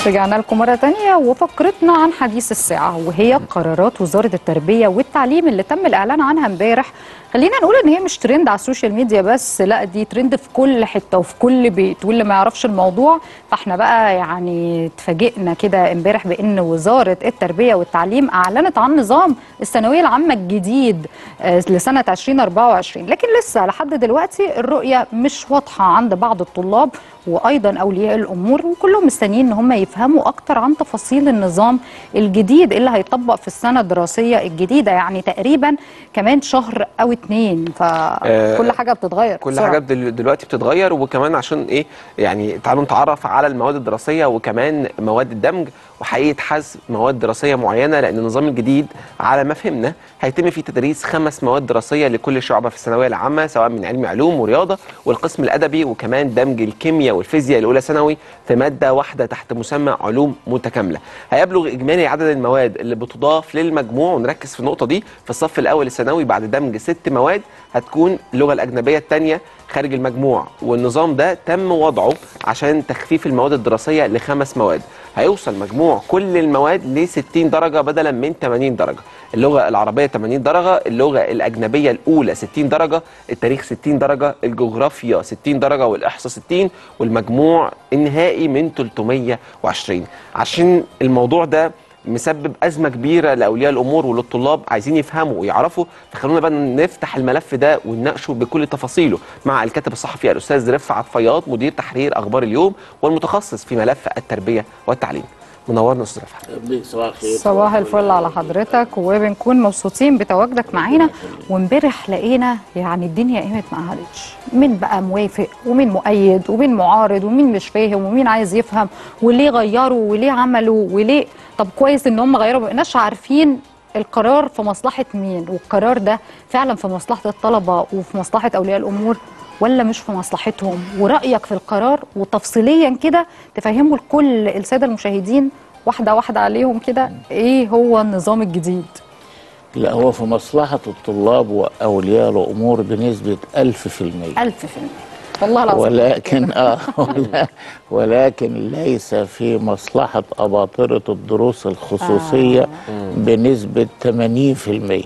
رجعنا لكم مرة تانية وفقرتنا عن حديث الساعة وهي قرارات وزارة التربية والتعليم اللي تم الإعلان عنها امبارح خلينا نقول إن هي مش ترند على السوشيال ميديا بس لا دي ترند في كل حتة وفي كل بيت واللي ما يعرفش الموضوع فاحنا بقى يعني اتفاجئنا كده امبارح بإن وزارة التربية والتعليم أعلنت عن نظام الثانوية العامة الجديد آه، لسنة 2024 لكن لسه لحد دلوقتي الرؤية مش واضحة عند بعض الطلاب وايضا اولياء الامور وكلهم مستنيين ان هم يفهموا اكتر عن تفاصيل النظام الجديد اللي هيطبق في السنه الدراسيه الجديده يعني تقريبا كمان شهر او اتنين فكل حاجه بتتغير كل بسرعة. حاجه دل- دلوقتي بتتغير وكمان عشان ايه يعني تعالوا نتعرف على المواد الدراسيه وكمان مواد الدمج وحقيقه حذف مواد دراسيه معينه لان النظام الجديد على ما فهمنا هيتم فيه تدريس خمس مواد دراسيه لكل شعبه في الثانويه العامه سواء من علم علوم ورياضه والقسم الادبي وكمان دمج الكيمياء والفيزياء الاولى ثانوي في ماده واحده تحت مسمى علوم متكامله هيبلغ اجمالي عدد المواد اللي بتضاف للمجموع ونركز في النقطه دي في الصف الاول الثانوي بعد دمج ست مواد هتكون اللغه الاجنبيه الثانيه خارج المجموع والنظام ده تم وضعه عشان تخفيف المواد الدراسيه لخمس مواد هيوصل مجموع كل المواد ل 60 درجه بدلا من 80 درجه اللغه العربيه 80 درجه اللغه الاجنبيه الاولى 60 درجه التاريخ 60 درجه الجغرافيا 60 درجه والاحصاء 60 والمجموع النهائي من 320 عشان الموضوع ده مسبب ازمه كبيره لاولياء الامور وللطلاب عايزين يفهموا ويعرفوا فخلونا بقى نفتح الملف ده ونناقشه بكل تفاصيله مع الكاتب الصحفي الاستاذ رفعت فياض مدير تحرير اخبار اليوم والمتخصص في ملف التربيه والتعليم منورنا استاذ رفعت صباح الخير صباح الفل على حضرتك وبنكون مبسوطين بتواجدك معانا وامبارح لقينا يعني الدنيا قامت ما قعدتش مين بقى موافق ومين مؤيد ومين معارض ومين مش فاهم ومين عايز يفهم وليه غيروا وليه عملوا وليه طب كويس ان هم غيروا ما بقناش عارفين القرار في مصلحة مين والقرار ده فعلا في مصلحة الطلبة وفي مصلحة أولياء الأمور ولا مش في مصلحتهم ورأيك في القرار وتفصيليا كده تفهموا لكل السادة المشاهدين واحدة واحدة عليهم كده ايه هو النظام الجديد لا هو في مصلحة الطلاب وأولياء الأمور بنسبة ألف في المية ألف في المية والله العظيم ولكن آه ولا- ولكن ليس في مصلحة أباطرة الدروس الخصوصية بنسبة 80%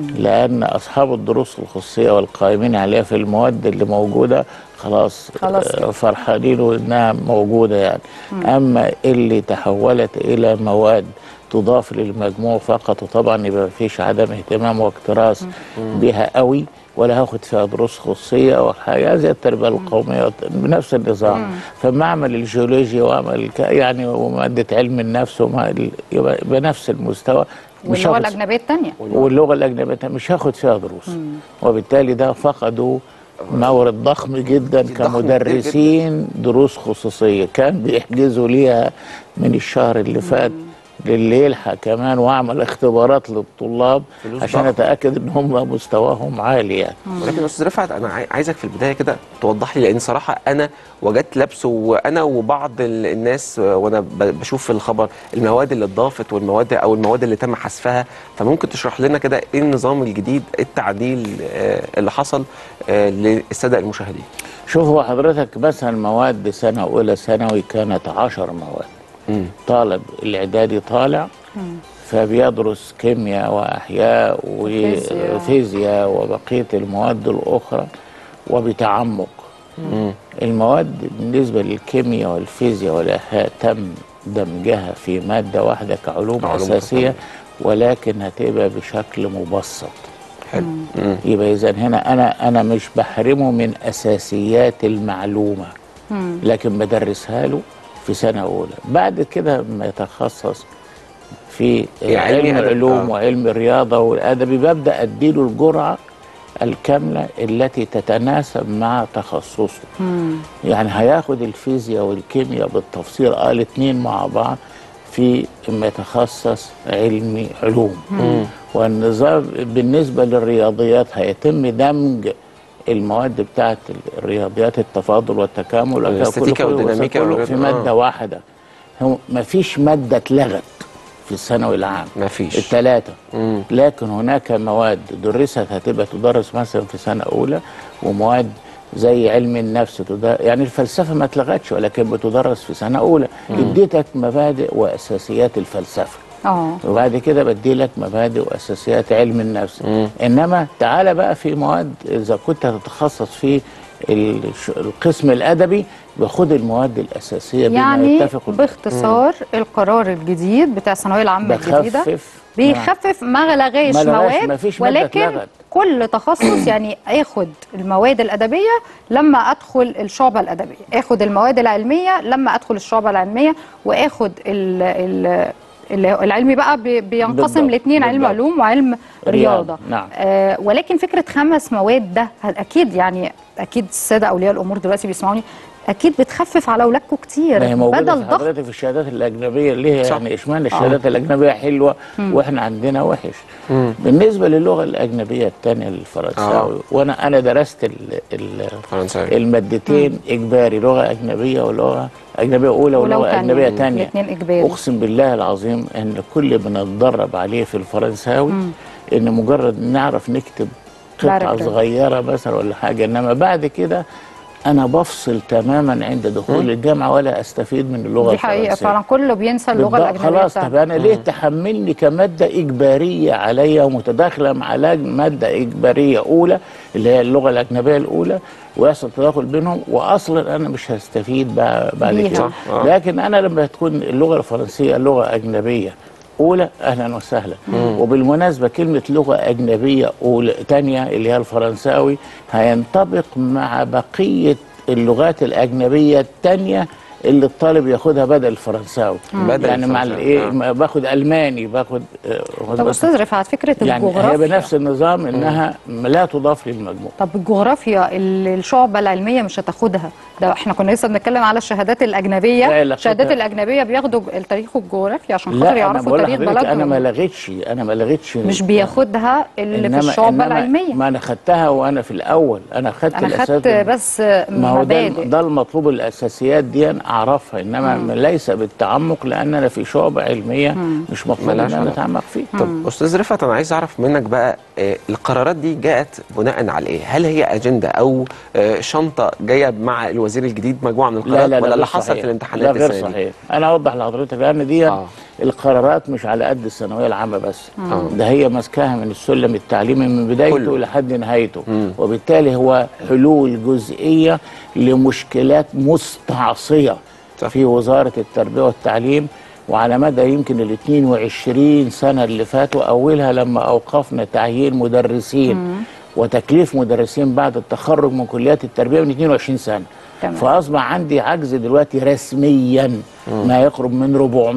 لأن أصحاب الدروس الخصوصية والقائمين عليها في المواد اللي موجودة خلاص, خلاص آه، كده. فرحانين وإنها موجودة يعني أما اللي تحولت إلى مواد تضاف للمجموع فقط وطبعا يبقى مفيش عدم اهتمام واكتراث بها قوي ولا هاخد فيها دروس خصوصيه او حاجه زي التربيه القوميه بنفس النظام فمعمل الجيولوجيا واعمل ك- يعني وماده علم النفس وما ال- يبقى بنفس المستوى مش واللغة هاخد الأجنبية التانية واللغه الاجنبيه مش هاخد فيها دروس وبالتالي ده فقدوا مورد ضخم جدا ضخم كتير كمدرسين دروس خصوصيه كان بيحجزوا ليها من الشهر اللي فات للي يلحق كمان واعمل اختبارات للطلاب فلوس عشان ضخمة. اتاكد ان هم مستواهم عالي يعني ولكن استاذ رفعت انا عاي- عايزك في البدايه كده توضح لي لان صراحه انا وجدت لبسه وانا وبعض ال- الناس آه، وانا ب- بشوف في الخبر المواد اللي اتضافت والمواد او المواد اللي تم حذفها فممكن تشرح لنا كده ايه النظام الجديد التعديل آه، اللي حصل آه، للساده المشاهدين شوف هو حضرتك مثلا مواد سنه اولى ثانوي كانت عشر مواد مم. طالب الاعدادي طالع فبيدرس كيمياء واحياء وفيزياء. وفيزياء وبقيه المواد الاخرى وبتعمق المواد بالنسبه للكيمياء والفيزياء والاحياء تم دمجها في ماده واحده كعلوم كعلوم اساسيه ولكن هتبقى بشكل مبسط حلو مم. يبقى اذا هنا انا انا مش بحرمه من اساسيات المعلومه لكن بدرسها له في سنه اولى بعد كده ما يتخصص في يعني علم علمي أدب. العلوم آه. وعلم الرياضه والادبي ببدا اديله الجرعه الكامله التي تتناسب مع تخصصه يعني هياخد الفيزياء والكيمياء بالتفصيل اه الاثنين مع بعض في ما يتخصص علمي علوم والنظام بالنسبه للرياضيات هيتم دمج المواد بتاعت الرياضيات التفاضل والتكامل الاستاتيكا كله- كله- والديناميكا كله والرياضة. في ماده آه. واحده هو مفيش ماده اتلغت في الثانوي العام مفيش. الثلاثه مم. لكن هناك مواد درست هتبقى تدرس مثلا في سنه اولى ومواد زي علم النفس تد- يعني الفلسفه ما اتلغتش ولكن بتدرس في سنه اولى اديتك مبادئ واساسيات الفلسفه اه وبعد كده بدي لك مبادئ واساسيات علم النفس انما تعالى بقى في مواد اذا كنت هتتخصص في الش- القسم الادبي بخد المواد الاساسيه بما يعني يتفق باختصار القرار الجديد بتاع الثانويه العامه الجديده بخفف بيخفف ما لغاش ما لغاش، مواد مفيش مادة ولكن اتلغت. كل تخصص يعني اخد المواد الادبيه لما ادخل الشعبه الادبيه اخد المواد العلميه لما ادخل الشعبه العلميه واخد ال ال ال- العلمي بقى بي- بينقسم بالضبط، لاثنين علم بالضبط. علوم وعلم رياضة، رياضه نعم. آه ولكن فكره خمس مواد ده اكيد يعني اكيد الساده اولياء الامور دلوقتي بيسمعوني اكيد بتخفف على اولادكم كتير ما هي موجوده بدل في ضغط حضرتك في الشهادات الاجنبيه ليه صح. يعني اشمعنى الشهادات الاجنبيه حلوه واحنا عندنا وحش بالنسبه للغه الاجنبيه الثانيه الفرنساوي وانا انا درست ال ال فرنساوي المادتين اجباري لغه اجنبيه ولغه اجنبيه اولى ولو ولغه تانية. اجنبيه ثانيه الاتنين إجباري. اقسم بالله العظيم ان كل ما نتدرب عليه في الفرنساوي ان مجرد نعرف نكتب قطعه بعرف. صغيره مثلا ولا حاجه انما بعد كده انا بفصل تماما عند دخول الجامعه ولا استفيد من اللغه دي حقيقه الفرنسيه فعلا كله بينسى اللغه بالضبط. الاجنبيه خلاص بتاعته. طب انا ليه تحملني كماده اجباريه عليا ومتداخله مع لا- ماده اجباريه اولى اللي هي اللغه الاجنبيه الاولى ويحصل تداخل بينهم واصلا انا مش هستفيد بقى بعد بيها. كده صح، آه. لكن انا لما تكون اللغه الفرنسيه لغه اجنبيه اولى اهلا وسهلا وبالمناسبه كلمه لغه اجنبيه اولى ثانيه اللي هي الفرنساوي هينطبق مع بقيه اللغات الاجنبيه الثانيه اللي الطالب ياخدها بدل الفرنساوي بدل يعني مع الفرنساوي، الايه آه. ما باخد الماني باخد آه، طب استاذ رفعت فكره يعني هي الجغرافيا بنفس النظام انها لا تضاف للمجموع طب الجغرافيا اللي الشعبة العلمية مش هتاخدها ده احنا كنا لسه بنتكلم على الشهادات لا الأجنبية علاقتها- الشهادات الأجنبية بياخدوا التاريخ والجغرافيا عشان خاطر لا انا يعرفوا بقول تاريخ لحضرتك انا ما بلدهم لغيتش انا ما لغيتش مش بياخدها اللي في إنما- الشعبة إنما العلمية ما انا خدتها وانا في الاول انا خدت أنا خدت الأساس بس ما هو ده مبادئ ده المطلوب الاساسيات دي أنا اعرفها انما ليس بالتعمق لان انا في شعبه علميه مش مطلوب ان ملهاش انا علاقة. اتعمق فيه طب استاذ رفعت انا عايز اعرف منك بقى آه، القرارات دي جاءت بناء على ايه؟ هل هي اجنده او آه، شنطه جايه مع الوزير الجديد مجموعه من لا القرارات لا لا ولا غير اللي حصل صحيح. في الامتحانات لا غير السنه دي؟ صحيح انا اوضح لحضرتك لان دي آه. القرارات مش على قد الثانويه العامه بس آه. ده هي ماسكاها من السلم التعليمي من بدايته كله. لحد نهايته وبالتالي هو حلول جزئيه لمشكلات مستعصيه صح. في وزاره التربيه والتعليم وعلى مدى يمكن ال 22 سنه اللي فاتوا اولها لما اوقفنا تعيين مدرسين وتكليف مدرسين بعد التخرج من كليات التربيه من 22 سنه تمام. فاصبح عندي عجز دلوقتي رسميا ما يقرب من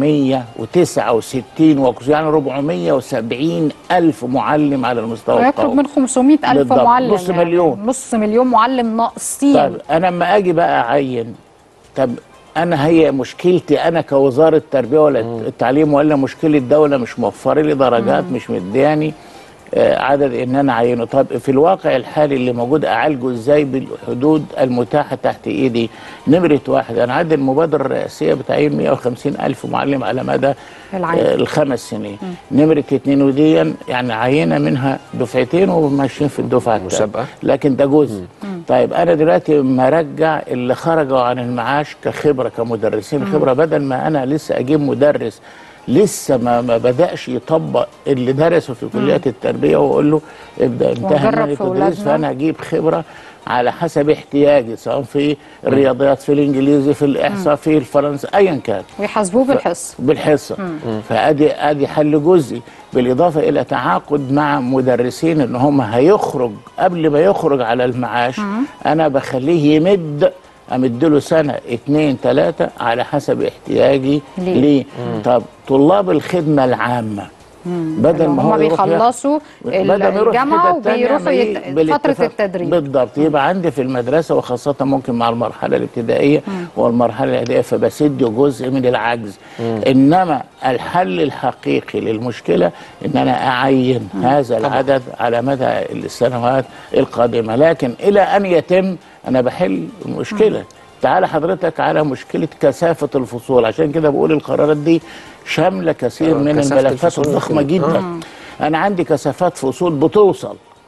469 وكس- يعني 470 الف معلم على المستوى ويقرب القومي من 500 ألف بالضبط. معلم نص مليون. نص مليون معلم ناقصين طيب انا لما اجي بقى اعين طب انا هي مشكلتي انا كوزاره تربيه ولا التعليم ولا مشكله الدوله مش موفره لي درجات مش مدياني آه، عدد ان انا اعينه طب في الواقع الحالي اللي موجود اعالجه ازاي بالحدود المتاحه تحت ايدي نمره واحد انا عندي المبادره الرئاسيه بتعيين 150 الف معلم على مدى العام. آه، الخمس سنين نمره اتنين ودي يعني عينه منها دفعتين وماشيين في الدفعه التانية. مسابقة. لكن ده جزء طيب انا دلوقتي مرجع اللي خرجوا عن المعاش كخبره كمدرسين خبره بدل ما انا لسه اجيب مدرس لسه ما ما بداش يطبق اللي درسه في كليات التربيه واقول له ابدا انتهى ونجرب منهج في التدريس أولادنا. فانا اجيب خبره على حسب احتياجي سواء في الرياضيات في الانجليزي في الاحصاء في الفرنسي ايا كان ويحاسبوه بالحصة بالحصه فادي ادي حل جزئي بالاضافه الى تعاقد مع مدرسين ان هم هيخرج قبل ما يخرج على المعاش انا بخليه يمد امد له سنه اتنين تلاته على حسب احتياجي ليه؟ ليه طب طلاب الخدمه العامه بدل ما هو هم يروح ياخد- بيخلصوا بدل ما يروح الجامعة حتة تانية وبيروحوا ما يت... ي- فترة بالاتفاق. التدريب بالضبط يبقى عندي في المدرسة وخاصة ممكن مع المرحلة الابتدائية والمرحلة الإعدادية فبسد جزء من العجز إنما الحل الحقيقي للمشكلة إن أنا أعين هذا العدد على مدى السنوات القادمة لكن إلى أن يتم أنا بحل المشكلة تعال حضرتك على مشكلة كثافة الفصول عشان كده بقول القرارات دي شاملة كثير آه، من كثافة الملفات الفصول الضخمة ممكن. جدا آه. انا عندي كثافات فصول بتوصل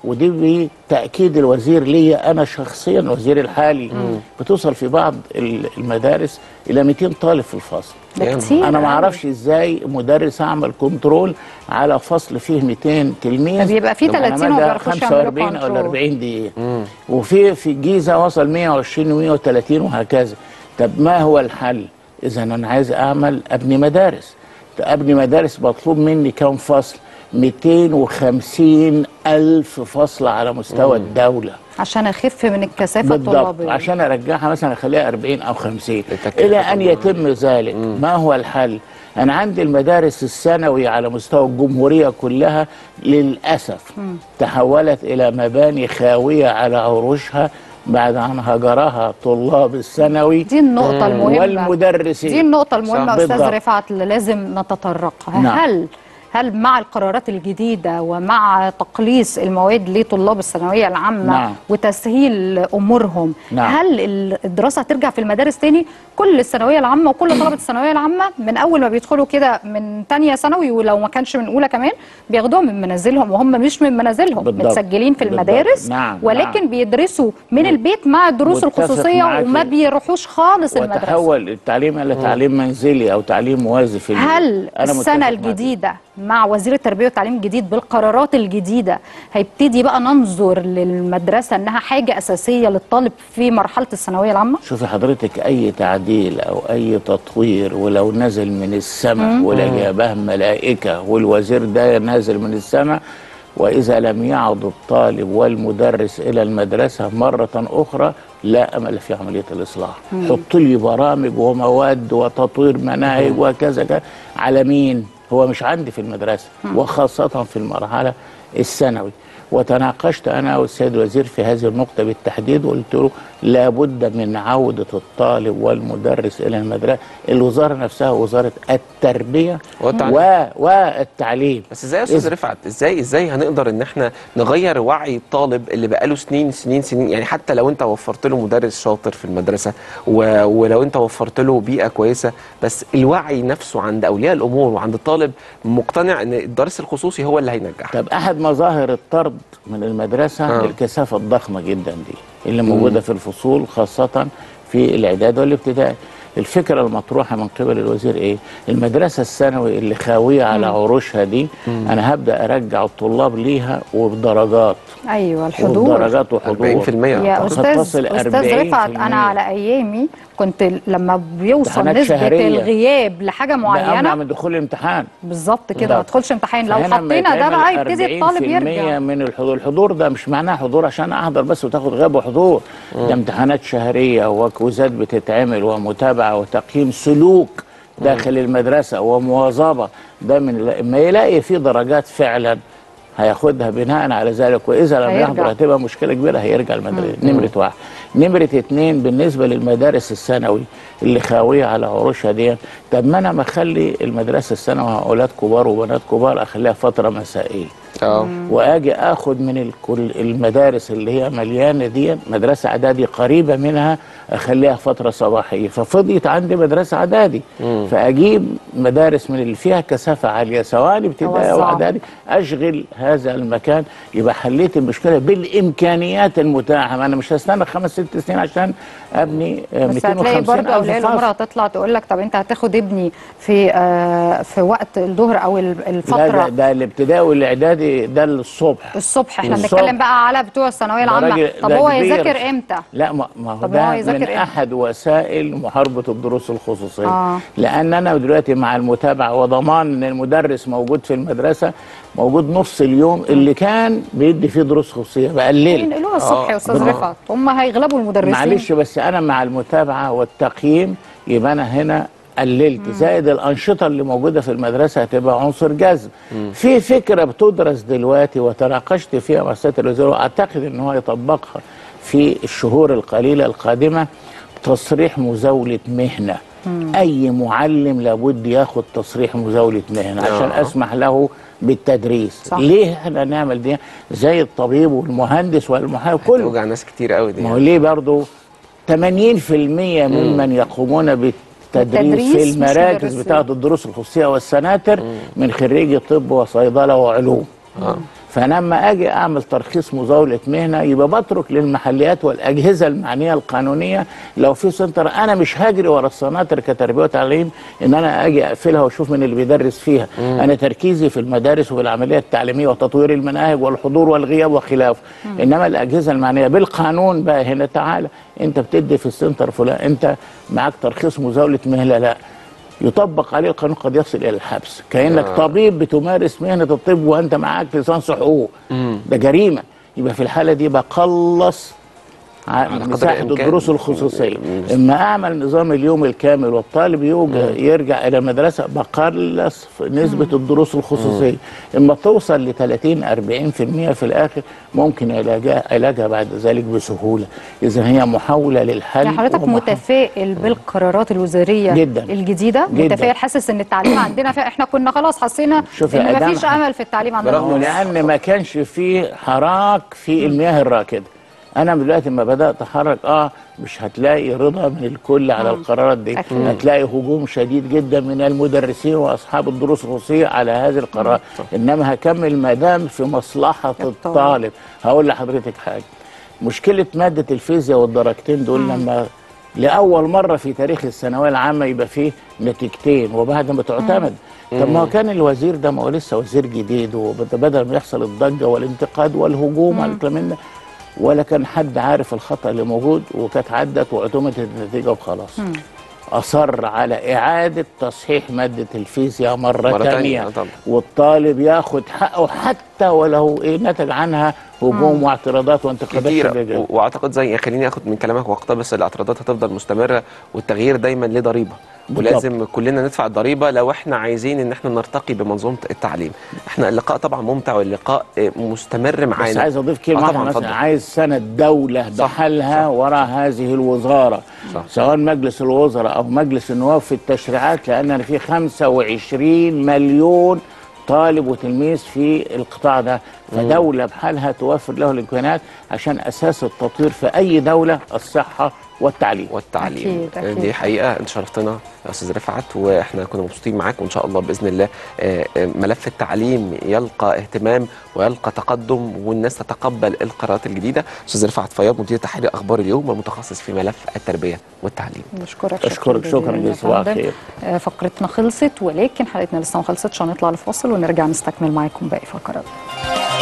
ودي بتاكيد الوزير ليا انا شخصيا الوزير الحالي بتوصل في بعض ال- المدارس الى 200 طالب في الفصل ده يعني كتير انا ما أوي. اعرفش ازاي مدرس اعمل كنترول على فصل فيه 200 تلميذ فبيبقى فيه طب أنا 30 مدى وما بيعرفوش يعملوا 45 او كنترول. 40 دقيقه وفي في الجيزه وصل 120 و130 وهكذا طب ما هو الحل اذا انا عايز اعمل ابني مدارس ابني مدارس مطلوب مني كم فصل 250 ألف فصل على مستوى الدولة عشان اخف من الكثافه بالضبط الطلابيه عشان ارجعها مثلا اخليها 40 او 50 بالتكلفة الى ان طبعاً. يتم ذلك ما هو الحل انا عندي المدارس الثانوي على مستوى الجمهوريه كلها للاسف تحولت الى مباني خاويه على عروشها بعد ان هجرها طلاب الثانوي دي النقطه المهمه والمدرسين دي النقطة المهمة صح، أستاذ بالضبط. رفعت اللي لازم نتطرقها نعم. هل هل مع القرارات الجديدة ومع تقليص المواد لطلاب الثانوية العامة نعم. وتسهيل أمورهم نعم. هل ال- الدراسة هترجع في المدارس تاني كل الثانوية العامة وكل طلبة الثانوية العامة من أول ما بيدخلوا كده من تانية ثانوي ولو ما كانش من أولى كمان بياخدوها من منازلهم وهم مش من منازلهم بالضبط. متسجلين في بالضبط. المدارس نعم، ولكن نعم. بيدرسوا من البيت مع الدروس متفق الخصوصية معاك. وما بيروحوش خالص المدرسة وتحول التعليم الى تعليم منزلي او تعليم موازي في البيت. هل أنا السنة متفق معاك. الجديدة مع وزير التربية والتعليم الجديد بالقرارات الجديدة هيبتدي بقى ننظر للمدرسة انها حاجة اساسية للطالب في مرحلة الثانوية العامة؟ شوفي حضرتك اي تعديل او اي تطوير ولو نزل من السماء ولا جابه ملائكه والوزير ده نازل من السماء واذا لم يعد الطالب والمدرس الى المدرسه مره اخرى لا امل في عمليه الاصلاح حط لي برامج ومواد وتطوير مناهج وكذا كذا على مين هو مش عندي في المدرسه وخاصه في المرحله الثانوي وتناقشت انا والسيد الوزير في هذه النقطه بالتحديد وقلت له لابد من عوده الطالب والمدرس الى المدرسه الوزاره نفسها وزاره التربيه والتعليم. و... والتعليم بس ازاي يا استاذ إذا- رفعت ازاي ازاي هنقدر ان احنا نغير وعي الطالب اللي بقاله سنين سنين سنين يعني حتى لو انت وفرت له مدرس شاطر في المدرسه و... ولو انت وفرت له بيئه كويسه بس الوعي نفسه عند اولياء الامور وعند الطالب مقتنع ان الدرس الخصوصي هو اللي هينجح طب احد مظاهر الطرد من المدرسه آه. آه. الكثافه الضخمه جدا دي اللي موجوده في الفصول خاصه في الاعداد والابتدائي الفكره المطروحه من قبل الوزير ايه المدرسه الثانوي اللي خاويه على عروشها دي انا هبدا ارجع الطلاب ليها وبدرجات ايوه الحضور وبدرجات وحضور 40% يا قد استاذ تصل استاذ رفعت 40%. انا على ايامي كنت لما بيوصل امتحانات نسبة شهرية. الغياب لحاجة بأمنع معينة من دخول الامتحان بالظبط كده ما بالظبط. تدخلش امتحان لو فهنا حطينا ده لما بقى يتعمل يبتدي الطالب 40% يرجع من الحضور الحضور ده مش معناه حضور عشان احضر بس وتاخد غياب وحضور ده امتحانات شهريه وكوزات بتتعمل ومتابعه وتقييم سلوك داخل المدرسه ومواظبه ده من ما يلاقي في درجات فعلا هياخدها بناء على ذلك واذا لم هيرجع. يحضر هتبقى مشكله كبيره هيرجع المدرسه نمره واحد نمره اتنين بالنسبه للمدارس الثانوي اللي خاويه على عروشها دي طب ما انا ما اخلي المدرسه الثانوي اولاد كبار وبنات كبار اخليها فتره مسائيه اه واجي اخد من الكل المدارس اللي هي مليانه دي مدرسه اعدادي قريبه منها اخليها فتره صباحيه ففضيت عندي مدرسه اعدادي فاجيب مدارس من اللي فيها كثافه عاليه سواء ابتدائي او أوزعهم. اعدادي اشغل هذا المكان يبقى حليت المشكله بالامكانيات المتاحه ما انا مش هستنى خمس ست سنين عشان ابني آه، بس هتلاقي 250 برضه اولياء الف الامور فصل هتطلع تقول لك طب انت هتاخد ابني في آه في وقت الظهر او ال- لا ده, الفتره ده الابتدائي والاعدادي ده الصبح الصبح احنا الصبح. بنتكلم بقى على بتوع الثانويه ده العامه راجل- طب ده هو كبير. يذاكر امتى لا ما, ما هو طب ده هو من يذاكر إيه؟ احد وسائل محاربه الدروس الخصوصيه آه. لان انا دلوقتي مع المتابعه وضمان ان المدرس موجود في المدرسه موجود نص اليوم اللي كان بيدي فيه دروس خصوصيه بقلل ينقلوها الصبح يا استاذ آه. رفعت هم هيغلبوا المدرسين معلش بس انا مع المتابعه والتقييم يبقى انا هنا قللت زائد الانشطه اللي موجوده في المدرسه هتبقى عنصر جذب في فكره بتدرس دلوقتي وتناقشت فيها مع السيد الوزير واعتقد ان هو يطبقها في الشهور القليله القادمه تصريح مزاوله مهنه اي معلم لابد ياخد تصريح مزاوله مهنه عشان آه. اسمح له بالتدريس صح. ليه احنا نعمل دي زي الطبيب والمهندس والمحامي كله توجع ناس كتير قوي دي ما هو ليه برضو 80% ممن يقومون بالتدريس بالتدريس في مش المراكز مدرسين. بتاعة الدروس الخصوصية والسناتر من خريجي طب وصيدلة وعلوم آه. فلما اجي اعمل ترخيص مزاوله مهنه يبقى بترك للمحليات والاجهزه المعنيه القانونيه لو في سنتر انا مش هجري ورا السناتر كتربيه وتعليم ان انا اجي اقفلها واشوف من اللي بيدرس فيها انا تركيزي في المدارس وفي العمليه التعليميه وتطوير المناهج والحضور والغياب وخلافه انما الاجهزه المعنيه بالقانون بقى هنا تعالى انت بتدي في السنتر فلان انت معاك ترخيص مزاوله مهنه لا يطبق عليه القانون قد يصل الى الحبس كانك آه. طبيب بتمارس مهنه الطب وانت معاك ليسانس حقوق ده جريمه يبقى في الحاله دي بقلص ع- على قدر مساحه الإمكان. الدروس الخصوصيه مم. اما اعمل نظام اليوم الكامل والطالب يوجد يرجع الى المدرسه بقلص في نسبه الدروس الخصوصيه اما توصل ل 30 40% في الاخر ممكن علاجها علاجها بعد ذلك بسهوله اذا هي محاوله للحل يعني حضرتك ومحا- متفائل بالقرارات الوزاريه جداً. الجديده جداً. متفائل حاسس ان التعليم عندنا فيها احنا كنا خلاص حسينا شوف يا ان أدم، مفيش امل في التعليم عندنا برغم خالص. لان ما كانش فيه حراك في المياه الراكده انا دلوقتي لما بدات احرك اه مش هتلاقي رضا من الكل على القرارات دي أكيد. هتلاقي هجوم شديد جدا من المدرسين واصحاب الدروس الخصوصيه على هذه القرارات انما هكمل ما دام في مصلحه الطالب. الطالب هقول لحضرتك حاجه مشكله ماده الفيزياء والدرجتين دول لما لاول مره في تاريخ الثانويه العامه يبقى فيه نتيجتين وبعد ما تعتمد طب ما هو كان الوزير ده ما هو لسه وزير جديد وبدل ما يحصل الضجه والانتقاد والهجوم على الكلام من ده ولا كان حد عارف الخطا اللي موجود وكانت عدت واعتمدت النتيجه وخلاص اصر على اعاده تصحيح ماده الفيزياء مره, مرة تانية، تانية طبعا. والطالب ياخد حقه حتى ولو ايه نتج عنها هجوم واعتراضات وانتقادات كتير شديدة جداً. و- واعتقد زي خليني اخد من كلامك واقتبس الاعتراضات هتفضل مستمره والتغيير دايما ليه ضريبه بالضبط. ولازم كلنا ندفع الضريبه لو احنا عايزين ان احنا نرتقي بمنظومه التعليم احنا اللقاء طبعا ممتع واللقاء آه، مستمر معانا بس عايز اضيف آه كلمه واحده طبعاً، مثلا اتفضل. عايز سنه دوله صح، بحالها وراء هذه الوزاره صح. سواء مجلس الوزراء او مجلس النواب في التشريعات لان في 25 مليون طالب وتلميذ في القطاع ده فدوله بحالها توفر له الامكانيات عشان اساس التطوير في اي دوله الصحه والتعليم والتعليم أكيد، أكيد. دي حقيقه انت شرفتنا يا استاذ رفعت واحنا كنا مبسوطين معاك وان شاء الله باذن الله آه، آه، ملف التعليم يلقى اهتمام ويلقى تقدم والناس تتقبل القرارات الجديده استاذ رفعت فياض مدير تحرير اخبار اليوم والمتخصص في ملف التربيه والتعليم نشكرك أشكرك شكراً جزيلاً يا جزيلاً. فندم. خير. آه، فقرتنا خلصت ولكن حلقتنا لسه ما خلصتش هنطلع لفاصل ونرجع نستكمل معاكم باقي فقرات